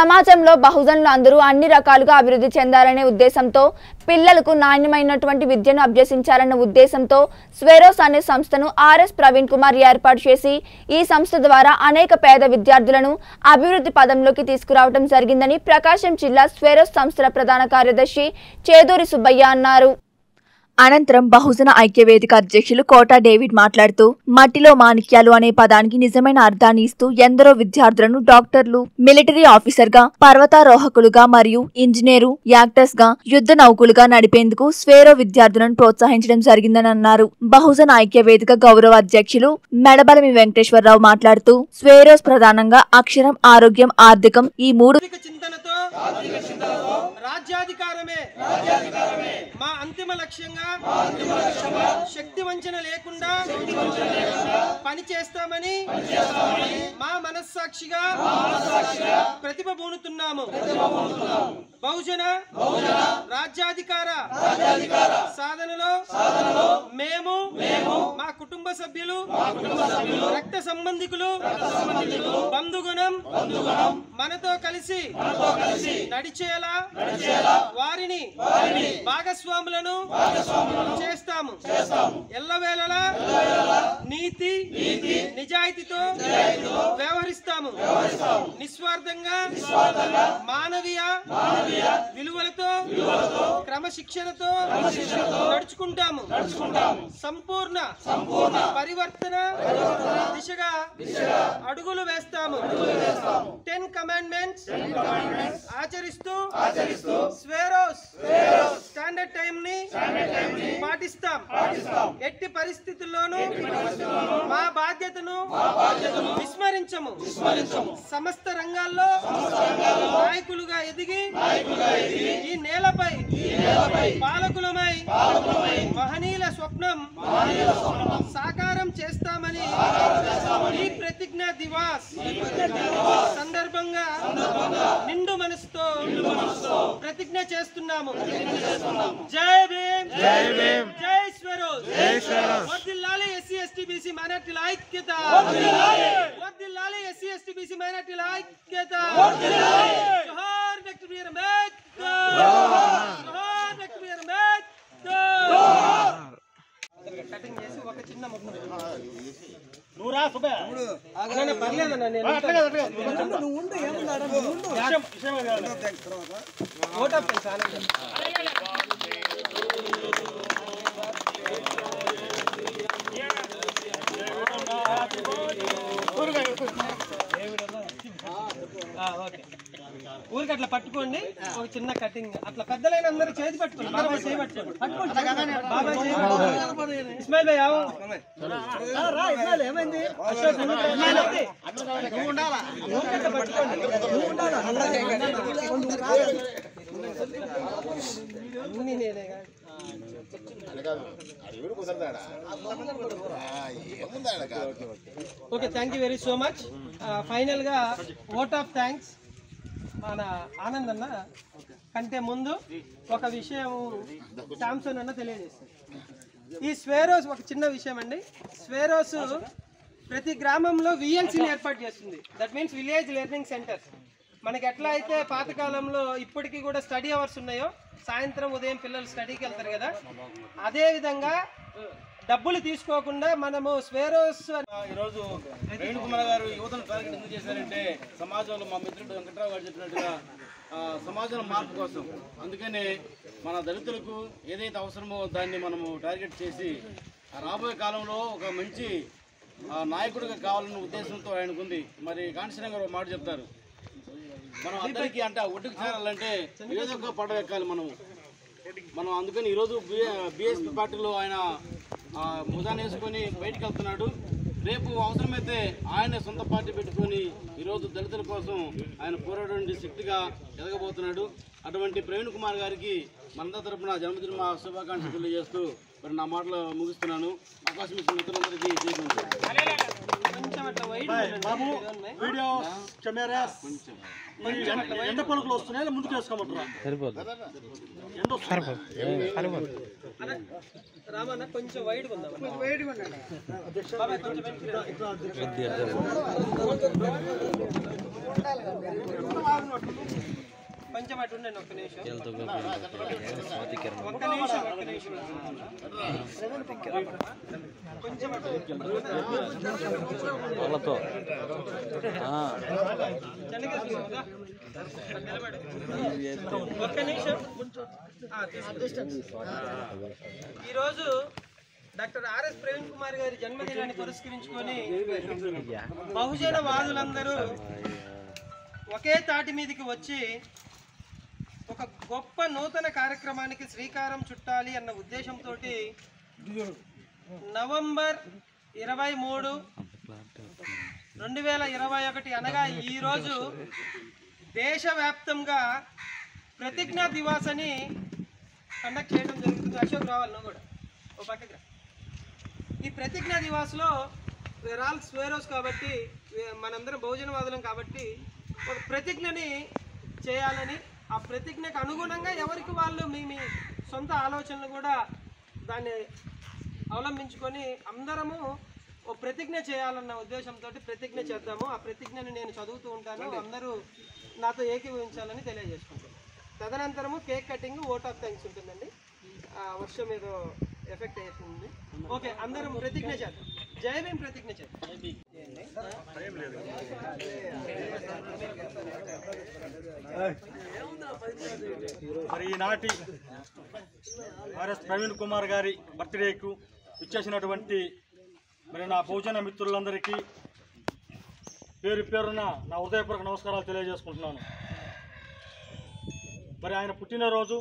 సమాజంలో బహుజనులు అందరూ అన్ని రకాలుగా అభివృద్ధి చెందాలనే ఉద్దేశంతో పిల్లలకు నాణ్యమైనటువంటి విద్యను అభ్యసించాలన్న ఉద్దేశంతో స్వెరోస్ అనే సంస్థను ఆర్ఎస్ ప్రవీణ్ కుమార్ ఏర్పాటు చేసి ఈ సంస్థ ద్వారా అనేక పేద విద్యార్థులను అభివృద్ధి పదంలోకి తీసుకురావడం జరిగిందని ప్రకాశం జిల్లా స్వెరోస్ సంస్థల ప్రధాన కార్యదర్శి చేదూరి సుబ్బయ్య అన్నారు అనంతరం బహుజన ఐక్యవేదిక అధ్యక్షులు కోటా డేవిడ్ మాట్లాడుతూ మట్టిలో మాణిక్యాలు అనే పదానికి నిజమైన అర్థాన్ని ఇస్తూ ఎందరో విద్యార్థులను డాక్టర్లు మిలిటరీ ఆఫీసర్ గా పర్వతారోహకులుగా మరియు ఇంజనీరు యాక్టర్స్ గా యుద్ధ నౌకులుగా నడిపేందుకు స్వేరో విద్యార్థులను ప్రోత్సహించడం జరిగిందని అన్నారు బహుజన ఐక్యవేదిక గౌరవ అధ్యక్షులు మెడబలమి వెంకటేశ్వరరావు మాట్లాడుతూ స్వేరోస్ ప్రధానంగా అక్షరం ఆరోగ్యం ఆర్థికం ఈ మూడు ఆర్థిక చింతనతో రాజ్యాధికారమే మా అంతిమ లక్ష్యంగా శక్తి వంచన లేకుండా పని చేస్తామని మా మనస్సాక్షిగా ప్రతిభ పూనుతున్నాము బహుజన రాజ్యాధికార సాధనలో మేము మా కుటుంబ సభ్యులు రక్త సంబంధికులు బంధుగుణం మనతో కలిసి నడిచేలా వారిని భాగస్వాములను చేస్తాము ఎల్లవేళలా నీతి నిజాయితీతో వ్యవహరిస్తాము నిస్వార్థంగా మానవీయ విలువలతో క్రమశిక్షణతో నడుచుకుంటాము సంపూర్ణ పరివర్తన దిశగా అడుగులు వేస్తాము టెన్ కమాండ్మెంట్స్ ఆచరిస్తూ స్వేరోస్ స్టాండర్డ్ టైం ని పాటిస్తాం ఎట్టి పరిస్థితుల్లోనూ మా బాధ్యతను విస్మరించము సమస్త రంగాల్లో నాయకులుగా ఎదిగి ఈ నేలపై పాలకులమై మహనీయుల స్వప్నం సాకారం చేస్తామని ఈ ప్రతిజ్ఞ దివాస్ సందర్భంగా నిండు మనసుతో ప్రతిజ్ఞ చేస్తున్నాము జై భీమ్ జై భీమ్ జై స్వరోజ్ జై స్వరోజ్ వర్ధిల్లాలి ఎస్సీ ఎస్టీ బీసీ మైనార్టీల ఐక్యత వర్ధిల్లాలి ఎస్సీ ఎస్టీ బీసీ మైనార్టీల ఐక్యత జోహార్ డాక్టర్ బిఆర్ అంబేద్కర్ జోహార్ డాక్టర్ బిఆర్ అంబేద్కర్ కటింగ్ చేసి ఒక చిన్న ముక్క నువ్వురా సుబ్బయ్య అన్న, పర్లేదన్న నేను నువ్వు ఉండు ఏమన్నాడు ఓట్ ఆఫ్ థ్యాంక్స్ ఆనంద్ ఆ, ఓకే ఊరికి అట్లా పట్టుకోండి ఒక చిన్న కటింగ్ అట్లా పెద్దలైన అందరూ చేతి పట్టుకోండి బాబాయ్ చేయి పట్టుకోండి పట్టుకోండి బాబాయ్ చేయి పట్టుకోండి. ఇస్మాయిల్ భాయ్ ఆవు ఆ, రా ఇస్మాయిల్ ఏమైంది అశోక్ నువ్వు రా, ఇస్మాయిల్ ఉంది. నువ్వు ఉండాలా ఊరికి అట్లా పట్టుకోండి నువ్వు ఉండాలా అన్నీ నేనే కాదు. Okay thank you very so much ఫైనల్గా ఓట్ ఆఫ్ థ్యాంక్స్ మన ఆనంద్ అన్న కంటే ముందు ఒక విషయం శాంసన్ అన్న తెలియజేస్తారు ఈ స్వేరోస్ ఒక చిన్న విషయం అండి స్వేరోస్ ప్రతి గ్రామంలో విఎల్సీని ఏర్పాటు చేస్తుంది that means village learning centre మనకి ఎట్లా అయితే పాతకాలంలో ఇప్పటికీ కూడా స్టడీ అవర్స్ ఉన్నాయో సాయంత్రం ఉదయం పిల్లలు స్టడీకి వెళ్తారు కదా అదే విధంగా డబ్బులు తీసుకోకుండా మనము స్వేరోస్ ఈరోజు రేణు కుమార్ గారు యువతను టార్గెట్ ఎందుకు చేశారంటే సమాజంలో మా మిత్రుడు వెంకట్రావు గారు చెప్పినట్టుగా ఆ, సమాజంలో మార్పు కోసం అందుకనే మన దళితులకు ఏదైతే అవసరమో దాన్ని మనము టార్గెట్ చేసి ఆ రాబోయే కాలంలో ఒక మంచి ఆ, నాయకుడిగా కావాలన్న ఉద్దేశంతో ఆయనకుంది మరి కాంచన గారు ఒక మాట చెప్తారు మనం అందరికీ అంటే ఆ ఒడ్డుకు చేరాలంటే ఏదో ఒక పడవ ఎక్కాలి మనము మనం అందుకని ఈరోజు బిఎస్పీ పార్టీలో ఆయన ఆ, ముదాన్ వేసుకొని బయటకు వెళ్తున్నాడు రేపు అవసరమైతే ఆయన సొంత పార్టీ పెట్టుకొని ఈరోజు దళితుల కోసం ఆయన పోరాడే శక్తిగా ఎదగబోతున్నాడు అటువంటి ప్రవీణ్ కుమార్ గారికి మనందరి తరపున జన్మదిన మా శుభాకాంక్షలు తెలియజేస్తూ మరి నా మాటలు ముగిస్తున్నాను అవకాశం ఇచ్చిన మిత్రులందరికీ చేకూరుతున్నాను కొంచెం అట్లా వైట్ బాబు వీడియో కెమెరాస్ ఎండ పలుకులు వస్తున్నాయి లేదా ముందుకు వేసుకోమంటారా ఎండ వస్తుంది. రామన్న కొంచెం వైడ్ ఉందాం వైడ్ బాబాయ్ కొంచెం వెనక్కి రా. కొంచెం అటు ఉండండి ఒక్క నిమిషం ఒక్క నిమిషం ఒక్క నిమిషం కొంచెం అటు వాళ్ళతో చెన్నకేశ్వర బాబు, రా. నిలబడు. ఒక్క నిమిషం ఆ, తీసుకో. ఈరోజు డాక్టర్ ఆర్ఎస్ ప్రవీణ్ కుమార్ గారి జన్మదినాన్ని పురస్కరించుకొని బహుజన వాదులందరూ ఒకే తాటి మీదకి వచ్చి ఒక గొప్ప నూతన కార్యక్రమానికి శ్రీకారం చుట్టాలి అన్న ఉద్దేశంతో నవంబర్ ఇరవై మూడు రెండు వేల ఇరవై ఒకటి అనగా ఈరోజు దేశవ్యాప్తంగా ప్రతిజ్ఞా దివాస్ అని కండక్ట్ చేయడం జరుగుతుంది అశోక్ రావాలి నువ్వు కూడా ఓ పక్కకి రా. ఈ ప్రతిజ్ఞా దివాస్లో ఆల్ స్వేరోస్ కాబట్టి వే- మనందరం బహుజనవాదులం కాబట్టి ఒక ప్రతిజ్ఞని చేయాలని ఆ ప్రతిజ్ఞకు అనుగుణంగా ఎవరికి వాళ్ళు మీ మీ సొంత ఆలోచనలు కూడా దాన్ని అవలంబించుకొని అందరము ఓ ప్రతిజ్ఞ చేయాలన్న ఉద్దేశంతో ప్రతిజ్ఞ చేద్దాము ఆ ప్రతిజ్ఞని నేను చదువుతూ ఉంటాను అందరూ నాతో ఏకీభవించాలని తెలియజేసుకుంటాను తదనంతరము cake cutting vote of thanks ఉంటుందండి ఆ వర్షం ఏదో ఎఫెక్ట్ అవుతుంది ఓకే అందరం ప్రతిజ్ఞ చేద్దాం జై భీమ్ ప్రతిజ్ఞ చేద్దాం మరి ఈనాటి ఆర్ఎస్ ప్రవీణ్ కుమార్ గారి బర్త్డేకు ఇచ్చేసినటువంటి మరి నా బహుజన మిత్రులందరికీ పేరు పేరున నా హృదయపూర్వక నమస్కారాలు తెలియజేసుకుంటున్నాను మరి ఆయన పుట్టినరోజు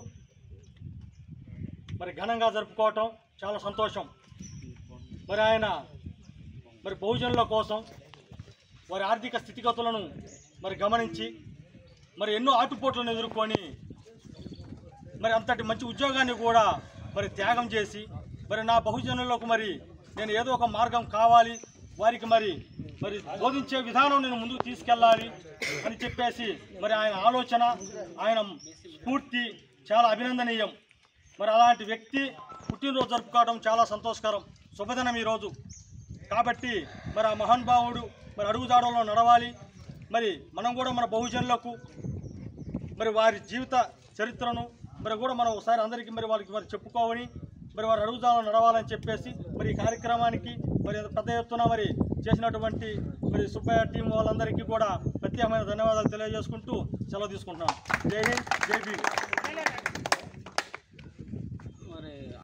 మరి ఘనంగా జరుపుకోవటం చాలా సంతోషం మరి ఆయన మరి బహుజనుల కోసం వారి ఆర్థిక స్థితిగతులను మరి గమనించి మరి ఎన్నో ఆటుపోట్లను ఎదుర్కొని మరి అంతటి మంచి ఉద్యోగాన్ని కూడా మరి త్యాగం చేసి మరి నా బహుజనులకు మరి నేను ఏదో ఒక మార్గం కావాలి వారికి మరి మరి బోధించే విధానం నేను ముందుకు తీసుకెళ్ళాలి అని చెప్పేసి మరి ఆయన ఆలోచన ఆయన స్ఫూర్తి చాలా అభినందనీయం మరి అలాంటి వ్యక్తి పుట్టినరోజు జరుపుకోవడం చాలా సంతోషకరం శుభదినం ఈరోజు కాబట్టి మరి ఆ మహానుభావుడు మరి అడుగుజాడల్లో నడవాలి మరి మనం కూడా మన బహుజనులకు మరి వారి జీవిత చరిత్రను మరి కూడా మనం ఒకసారి అందరికీ మరి వాళ్ళకి మరి చెప్పుకోవని మరి వారి అడుగుదాలను నడవాలని చెప్పేసి మరి ఈ కార్యక్రమానికి మరి పెద్ద ఎత్తున మరి చేసినటువంటి మరి సుబ్బయ్య టీం వాళ్ళందరికీ కూడా ప్రత్యేకమైన ధన్యవాదాలు తెలియజేసుకుంటూ సెలవు తీసుకుంటున్నాను జై హింద్ జై భీమ్